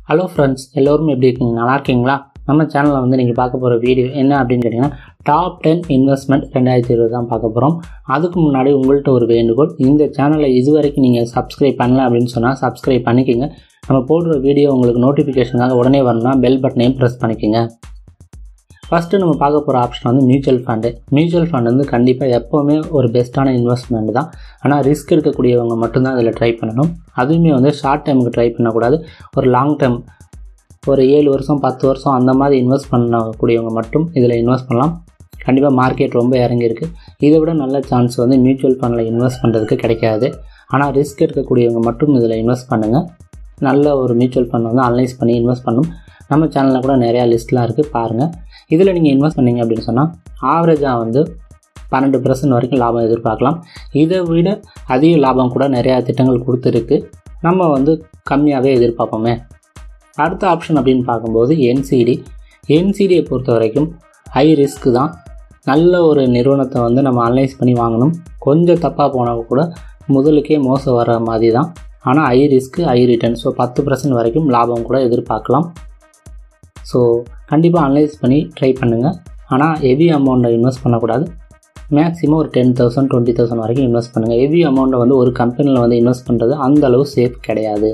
hello friends எல்லோரும் எப்படி இருக்கீங்க நல்லா இருக்கீங்களா நம்ம சேனலில் வந்து நீங்கள் பார்க்க போகிற வீடியோ என்ன அப்படின்னு கேட்டிங்கன்னா டாப் டென் இன்வெஸ்ட்மெண்ட் ரெண்டாயிரத்தி இருபது தான் பார்க்க போகிறோம் அதுக்கு முன்னாடி உங்கள்கிட்ட ஒரு வேண்டுகோள் இந்த சேனலை இது வரைக்கும் நீங்கள் சப்ஸ்கிரைப் பண்ணல அப்படின்னு சொன்னால் சப்ஸ்கிரைப் பண்ணிக்கோங்க நம்ம போடுற வீடியோ உங்களுக்கு நோட்டிஃபிகேஷனாக உடனே வரணும்னா பெல் பட்டனையும் ப்ரெஸ் பண்ணிக்கோங்க ஃபஸ்ட்டு நம்ம பார்க்க போகிற ஆப்ஷன் வந்து மியூச்சுவல் ஃபண்டு மியூச்சுவல் ஃபண்ட் வந்து கண்டிப்பாக எப்போவுமே ஒரு பெஸ்ட்டான இன்வெஸ்ட்மெண்ட் தான் ஆனால் ரிஸ்க் எடுக்கக்கூடியவங்க மட்டும்தான் அதில் ட்ரை பண்ணணும் அதுவுமே வந்து ஷார்ட் டைமுக்கு ட்ரை பண்ணக்கூடாது ஒரு லாங் டைம் ஒரு ஏழு வருஷம் பத்து வருஷம் அந்த மாதிரி இன்வெஸ்ட் பண்ணக்கூடியவங்க மட்டும் இதில் இன்வெஸ்ட் பண்ணலாம் கண்டிப்பாக மார்க்கெட் ரொம்ப இறங்கியிருக்கு இதை விட நல்ல சான்ஸ் வந்து மியூச்சுவல் ஃபண்டில் இன்வெஸ்ட் பண்ணுறதுக்கு கிடைக்காது ஆனால் ரிஸ்க் எடுக்கக்கூடியவங்க மட்டும் இதில் இன்வெஸ்ட் பண்ணுங்கள் நல்ல ஒரு மியூச்சுவல் ஃபண்ட் வந்து அனலைஸ் பண்ணி இன்வெஸ்ட் பண்ணணும் நம்ம சேனலில் கூட நிறையா லிஸ்ட்லாம் இருக்குது பாருங்கள் இதில் நீங்கள் இன்வெஸ்ட் பண்ணீங்க அப்படின்னு சொன்னால் ஆவரேஜாக வந்து பன்னெண்டு பர்சன்ட் வரைக்கும் லாபம் எதிர்பார்க்கலாம் இதை விட அதிக லாபம் கூட நிறையா திட்டங்கள் கொடுத்துருக்கு நம்ம வந்து கம்மியாகவே எதிர்பார்ப்போமே அடுத்த ஆப்ஷன் அப்படின்னு பார்க்கும்போது என்சிடி என்சிடியை பொறுத்த வரைக்கும் ஹை ரிஸ்க்கு தான் நல்ல ஒரு நிறுவனத்தை வந்து நம்ம அனலைஸ் பண்ணி வாங்கணும் கொஞ்சம் தப்பாக போனால் கூட முதலுக்கே மோசம் வர மாதிரி தான் ஆனால் high risk high return so பத்து பர்சன்ட் வரைக்கும் லாபம் கூட எதிர்பார்க்கலாம் ஸோ கண்டிப்பாக அனலைஸ் பண்ணி ட்ரை பண்ணுங்கள் ஆனால் ஹெவி அமௌண்ட்டை இன்வெஸ்ட் பண்ணக்கூடாது மேக்ஸிமம் ஒரு டென் தௌசண்ட் டுவெண்ட்டி தௌசண்ட் வரைக்கும் இன்வெஸ்ட் பண்ணுங்கள் ஹெவி அமௌண்ட்டை வந்து ஒரு கம்பெனியில் வந்து இன்வெஸ்ட் பண்ணுறது அந்த அளவு சேஃப் கிடையாது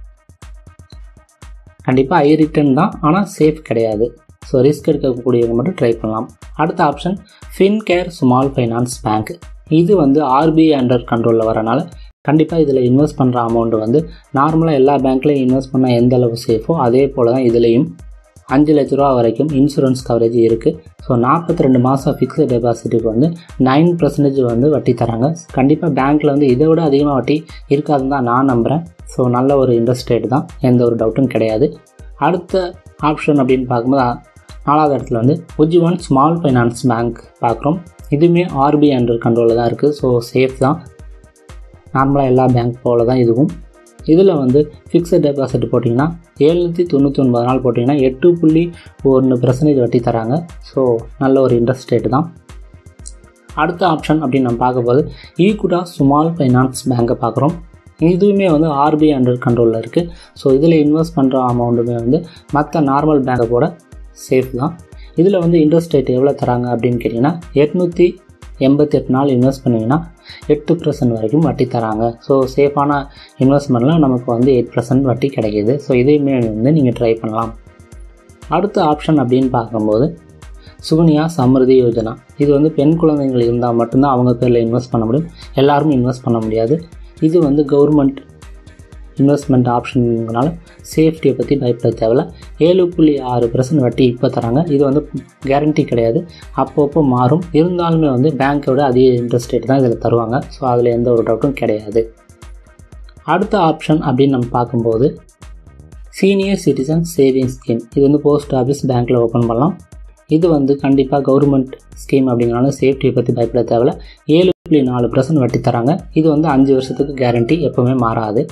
கண்டிப்பாக ஹை ரிட்டர்ன் தான் ஆனால் சேஃப் கிடையாது ஸோ ரிஸ்க் எடுக்கக்கூடியவங்க மட்டும் ட்ரை பண்ணலாம் அடுத்த option Fincare small finance bank இது வந்து ஆர்பிஐ அண்டர் கண்ட்ரோலில் வரனால கண்டிப்பாக இதில் இன்வெஸ்ட் பண்ணுற அமௌண்ட் வந்து நார்மலாக எல்லா பேங்க்லேயும் இன்வெஸ்ட் பண்ணால் எந்த அளவு சேஃபோ அதே போல் தான் இதுலேயும் அஞ்சு லட்ச ரூபா வரைக்கும் இன்சூரன்ஸ் கவரேஜ் இருக்குது ஸோ நாற்பத்தி ரெண்டு மாதம் ஃபிக்ஸ்டு டெபாசிட்டுக்கு வந்து நைன் பர்சன்டேஜ் வந்து வட்டி தராங்க கண்டிப்பாக பேங்க்கில் வந்து இதை விட அதிகமாக வட்டி இருக்காதுன்னு தான் நான் நம்புகிறேன் ஸோ நல்ல ஒரு இன்ட்ரெஸ்ட் ரேட் தான் எந்த ஒரு டவுட்டும் கிடையாது அடுத்த ஆப்ஷன் அப்படின்னு பார்க்கும்போது நாலாவது இடத்துல வந்து உஜ்ஜிவன் ஸ்மால் ஃபைனான்ஸ் பேங்க் பார்க்குறோம் இதுவுமே ஆர்பிஐ அண்டர் கண்ட்ரோலில் தான் இருக்குது ஸோ சேஃப் தான் நார்மலாக எல்லா பேங்க் போல தான் இதுவும் இதில் வந்து ஃபிக்ஸட் டெபாசிட் போட்டிங்கன்னா ஏழ்நூற்றி தொண்ணூற்றி ஒன்பது நாள் போட்டிங்கன்னா எட்டு புள்ளி ஒன்று பர்சன்டேஜ் வட்டி தராங்க ஸோ நல்ல ஒரு இன்ட்ரெஸ்ட் ரேட்டு தான் அடுத்த ஆப்ஷன் அப்படின்னு நம்ம பார்க்கும்போது ஈக்குடா ஸ்மால் ஃபைனான்ஸ் பேங்கை பார்க்குறோம் இதுவுமே வந்து ஆர்பிஐ அண்டர் கண்ட்ரோலில் இருக்குது ஸோ இதில் இன்வெஸ்ட் பண்ணுற அமௌண்ட்டுமே வந்து மற்ற நார்மல் பேங்கை போட சேஃப் தான் இதில் வந்து இன்ட்ரெஸ்ட் ரேட் எவ்வளோ தராங்க அப்படின்னு கேட்டிங்கன்னா எட்நூற்றி எண்பத்தெட்டு நாள் இன்வெஸ்ட் பண்ணிங்கன்னா எட்டு பர்சன்ட் வரைக்கும் வட்டி தராங்க ஸோ சேஃபான இன்வெஸ்ட்மெண்ட்டில் நமக்கு வந்து எயிட் பர்சன்ட் வட்டி கிடைக்கிது ஸோ இதையுமே வந்து நீங்கள் ட்ரை பண்ணலாம் அடுத்த ஆப்ஷன் அப்படின்னு பார்க்கும்போது சுகன்யா சமிருதி யோஜனா இது வந்து பெண் குழந்தைகள் இருந்தால் மட்டும்தான் அவங்க பேரில் இன்வெஸ்ட் பண்ண முடியும் எல்லாருமே இன்வெஸ்ட் பண்ண முடியாது இது வந்து கவர்மெண்ட் இன்வெஸ்ட்மெண்ட் ஆப்ஷனுங்கனால சேஃப்டியை பற்றி பயப்பட தேவையில்ல ஏழு புள்ளி ஆறு பர்சன்ட் வட்டி இப்போ தராங்க இது வந்து கேரண்டி கிடையாது அப்பப்போ மாறும் இருந்தாலுமே வந்து பேங்க்கோட அதிக இன்ட்ரெஸ்ட் ரேட் தான் இதில் தருவாங்க ஸோ அதில் எந்த ஒரு டவுட்டும் கிடையாது அடுத்த ஆப்ஷன் அப்படின்னு நம்ம பார்க்கும்போது சீனியர் சிட்டிசன் சேவிங்ஸ் ஸ்கீம் இது வந்து போஸ்ட் ஆஃபீஸ் பேங்க்கில் ஓப்பன் பண்ணலாம் இது வந்து கண்டிப்பாக கவர்மெண்ட் ஸ்கீம் அப்படிங்கிறனால சேஃப்டியை பற்றி பயப்பட தேவையில்ல ஏழு புள்ளி நாலு பர்சன்ட் வட்டி தராங்க இது வந்து அஞ்சு வருஷத்துக்கு கேரண்டி எப்போவுமே மாறாது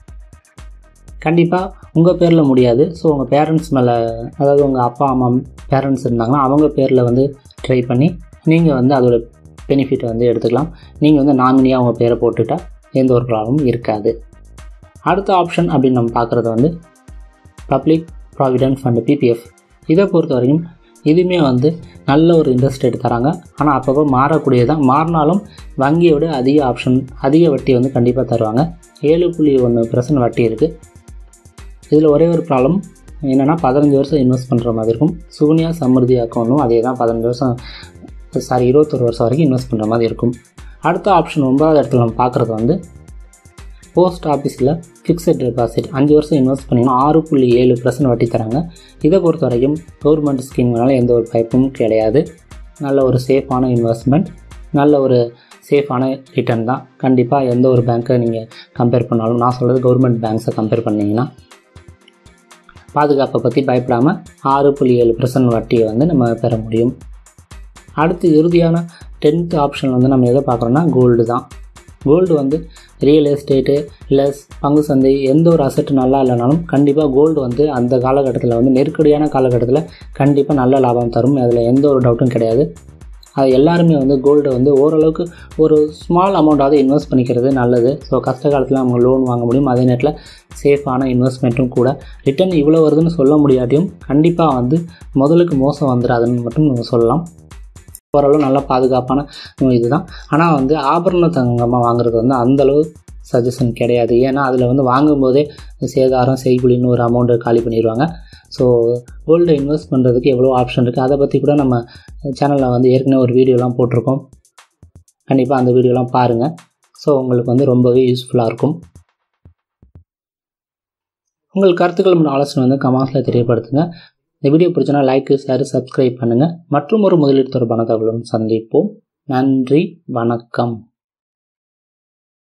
கண்டிப்பாக உங்கள் பேரில் முடியாது ஸோ உங்கள் பேரண்ட்ஸ் மேலே அதாவது உங்கள் அப்பா அம்மா பேரண்ட்ஸ் இருந்தாங்கன்னா அவங்க பேரில் வந்து ட்ரை பண்ணி நீங்கள் வந்து அதோட பெனிஃபிட்டை வந்து எடுத்துக்கலாம் நீங்கள் வந்து நாமினியாக உங்கள் பேரை போட்டுட்டால் எந்த ஒரு ப்ராப்ளமும் இருக்காது அடுத்த ஆப்ஷன் அப்படின்னு நம்ம பார்க்குறது வந்து பப்ளிக் ப்ராவிடென்ட் ஃபண்டு பிபிஎஃப் இதை பொறுத்த வரைக்கும் இதுவுமே வந்து நல்ல ஒரு இன்ட்ரெஸ்ட் ரேட் தராங்க ஆனால் அப்பப்போ மாறக்கூடியதான் மாறினாலும் வங்கியை விட அதிக ஆப்ஷன் அதிக வட்டி வந்து கண்டிப்பாக தருவாங்க ஏழு புள்ளி ஒன்று பர்சன்ட் வட்டி இருக்குது இதில் ஒரே ஒரு ப்ராப்ளம் என்னென்னா பதினஞ்சு வருஷம் இன்வெஸ்ட் பண்ணுற மாதிரி இருக்கும் சுகன்யா சமிருதி அக்கௌண்ட்டும் அதே தான் பதினஞ்சு வருஷம் சாரி இருபத்தொரு வருஷம் வரைக்கும் இன்வெஸ்ட் பண்ணுற மாதிரி இருக்கும் அடுத்த ஆப்ஷன் ஒன்பதாவது இடத்துல நம்ம பார்க்குறது வந்து போஸ்ட் ஆஃபீஸில் ஃபிக்ஸட் டெபாசிட் அஞ்சு வருஷம் இன்வெஸ்ட் பண்ணிங்கன்னா ஆறு புள்ளி ஏழு பர்சன்ட் வட்டி தராங்க இதை பொறுத்த வரைக்கும் கவர்மெண்ட் ஸ்கீம்னால எந்த ஒரு பயப்பும் கிடையாது நல்ல ஒரு சேஃபான இன்வெஸ்ட்மெண்ட் நல்ல ஒரு சேஃபான ரிட்டர்ன் தான் கண்டிப்பாக எந்த ஒரு பேங்க்கை நீங்கள் கம்பேர் பண்ணாலும் நான் சொல்கிறது கவர்மெண்ட் பேங்க்ஸை கம்பேர் பண்ணிங்கன்னா பாதுகாப்பை பற்றி பயப்படாமல் ஆறு புள்ளி ஏழு பர்சன்ட் வட்டியை வந்து நம்ம பெற முடியும் அடுத்து இறுதியான டென்த்து ஆப்ஷன் வந்து நம்ம எதை பார்க்குறோன்னா கோல்டு தான் கோல்டு வந்து ரியல் எஸ்டேட்டு இல்லை பங்கு சந்தை எந்த ஒரு அசட்டு நல்லா இல்லைனாலும் கண்டிப்பாக கோல்டு வந்து அந்த காலகட்டத்தில் வந்து நெருக்கடியான காலகட்டத்தில் கண்டிப்பாக நல்ல லாபம் தரும் அதில் எந்த ஒரு டவுட்டும் கிடையாது அது எல்லாருமே வந்து கோல்டை வந்து ஓரளவுக்கு ஒரு ஸ்மால் அமௌண்ட்டாவது இன்வெஸ்ட் பண்ணிக்கிறது நல்லது ஸோ கஷ்ட காலத்தில் அவங்க லோன் வாங்க முடியும் அதே நேரத்தில் சேஃபான இன்வெஸ்ட்மெண்ட்டும் கூட ரிட்டர்ன் இவ்வளோ வருதுன்னு சொல்ல முடியாட்டியும் கண்டிப்பாக வந்து முதலுக்கு மோசம் வந்துடாதுன்னு மட்டும் நம்ம சொல்லலாம் ஓரளவு நல்ல பாதுகாப்பான இதுதான் ஆனால் வந்து ஆபரண தங்கமாக வாங்குறது வந்து அந்தளவு சஜஷன் கிடையாது ஏன்னா அதில் வந்து வாங்கும்போதே சேதாரம் செய்குலின்னு ஒரு அமௌண்ட்டை காலி பண்ணிடுவாங்க ஸோ கோல்டு இன்வெஸ்ட் பண்ணுறதுக்கு எவ்வளோ ஆப்ஷன் இருக்குது அதை பற்றி கூட நம்ம சேனலில் வந்து ஏற்கனவே ஒரு வீடியோலாம் போட்டிருக்கோம் கண்டிப்பாக அந்த வீடியோலாம் பாருங்கள் ஸோ உங்களுக்கு வந்து ரொம்பவே யூஸ்ஃபுல்லாக இருக்கும் உங்கள் கருத்துக்கள் மற்றும் ஆலோசனை வந்து கமெண்ட்ஸில் தெரியப்படுத்துங்க இந்த வீடியோ பிடிச்சனா லைக் ஷேர் சப்ஸ்கிரைப் பண்ணுங்கள் மற்றும் ஒரு முதலீடு தொடர்பான தகவலும் சந்திப்போம் நன்றி வணக்கம்